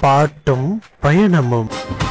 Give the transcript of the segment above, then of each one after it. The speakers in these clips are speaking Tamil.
பாட்டும் பயணமும்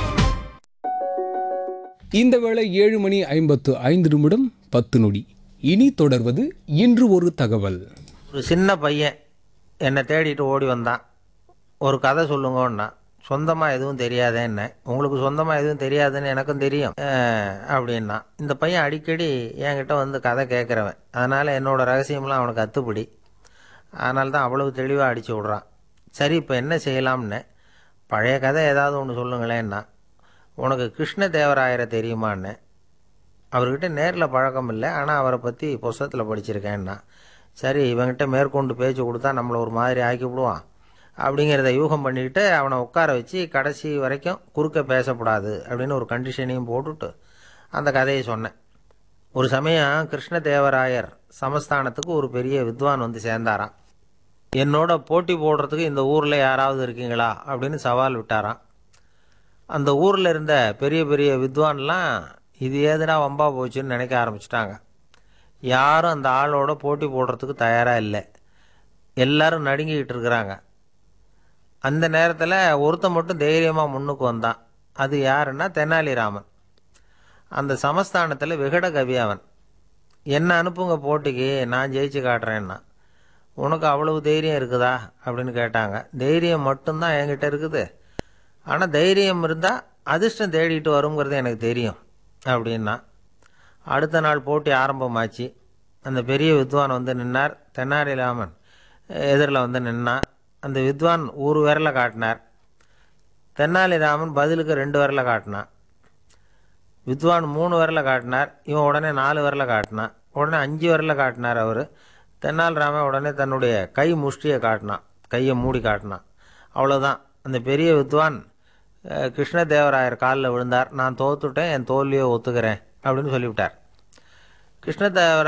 இந்த வேளை ஏழு மணி ஐம்பத்து ஐந்து நிமிடம் பத்து நொடி இனி தொடர்வது இன்று ஒரு தகவல் ஒரு சின்ன பையன் என்னை தேடிட்டு ஓடி வந்தான் ஒரு கதை சொல்லுங்கன்னா சொந்தமாக எதுவும் தெரியாதேன்னு உங்களுக்கு சொந்தமாக எதுவும் தெரியாதுன்னு எனக்கும் தெரியும் அஹ், அப்படின்னா இந்த பையன் அடிக்கடி என்கிட்ட வந்து கதை கேட்குறவன் அதனால் என்னோட ரகசியம்லாம் அவனுக்கு அத்துப்படி அதனால தான் அவ்வளவு தெளிவாக அடிச்சு விட்றான் சரி இப்போ என்ன செய்யலாம்னு பழைய கதை ஏதாவது ஒன்று சொல்லுங்களேன்னா உனக்கு கிருஷ்ண தேவராயரை தெரியுமான்னு அவர்கிட்ட நேரில் பழக்கம் இல்லை ஆனால் அவரை பற்றி புஸ்தகத்தில் படிச்சிருக்கேன்னா சரி இவங்கிட்ட மேற்கொண்டு பேச்சு கொடுத்தா நம்மளை ஒரு மாதிரி ஆக்கி விடுவான் அப்படிங்கிறத யூகம் பண்ணிக்கிட்டு அவனை உட்கார வச்சு கடைசி வரைக்கும் குறுக்க பேசக்கூடாது அப்படின்னு ஒரு கண்டிஷனையும் போட்டுட்டு அந்த கதையை சொன்னேன் ஒரு சமயம் கிருஷ்ணதேவராயர் சமஸ்தானத்துக்கு ஒரு பெரிய வித்வான் வந்து சேர்ந்தாராம் என்னோட போட்டி போடுறதுக்கு இந்த ஊரில் யாராவது இருக்கீங்களா அப்படின்னு சவால் விட்டாராம் அந்த ஊரில் இருந்த பெரிய பெரிய வித்வான்லாம் இது ஏதுடா வம்பா போச்சுன்னு நினைக்க ஆரம்பிச்சிட்டாங்க யாரும் அந்த ஆளோட போட்டி போடுறதுக்கு தயாராக இல்லை எல்லாரும் நடுங்கிக்கிட்டு இருக்கிறாங்க அந்த நேரத்தில் ஒருத்தன் மட்டும் தைரியமாக முன்னுக்கு வந்தான் அது யாருன்னா தெனாலிராமன் அந்த சமஸ்தானத்தில் விகட கவி அவன் என்ன அனுப்புங்க போட்டிக்கு நான் ஜெயிச்சு காட்டுறேன்னா உனக்கு அவ்வளவு தைரியம் இருக்குதா அப்படின்னு கேட்டாங்க தைரியம் மட்டும்தான் என்கிட்ட இருக்குது ஆனால் தைரியம் இருந்தால் அதிர்ஷ்டம் தேடிட்டு வருங்கிறது எனக்கு தெரியும் அப்படின்னா அடுத்த நாள் போட்டி ஆரம்பமாச்சு அந்த பெரிய வித்வான் வந்து நின்னார் தென்னாலிராமன் எதிரில் வந்து நின்னான் அந்த வித்வான் ஒரு விரலை காட்டினார் தென்னாலிராமன் பதிலுக்கு ரெண்டு விரலை காட்டினான் வித்வான் மூணு விரலை காட்டினார் இவன் உடனே நாலு விரலை காட்டினான் உடனே அஞ்சு விரலை காட்டினார் அவர் தென்னாலிராமன் உடனே தன்னுடைய கை முஷ்டியை காட்டினான் கையை மூடி காட்டினான் அவ்வளோதான் அந்த பெரிய வித்வான் அஹ், கிருஷ்ணதேவராயர் காலில் விழுந்தார் நான் தோத்துட்டேன் என் தோல்வியை ஒத்துக்கிறேன் அப்படின்னு சொல்லிவிட்டார் கிருஷ்ணதேவராயர்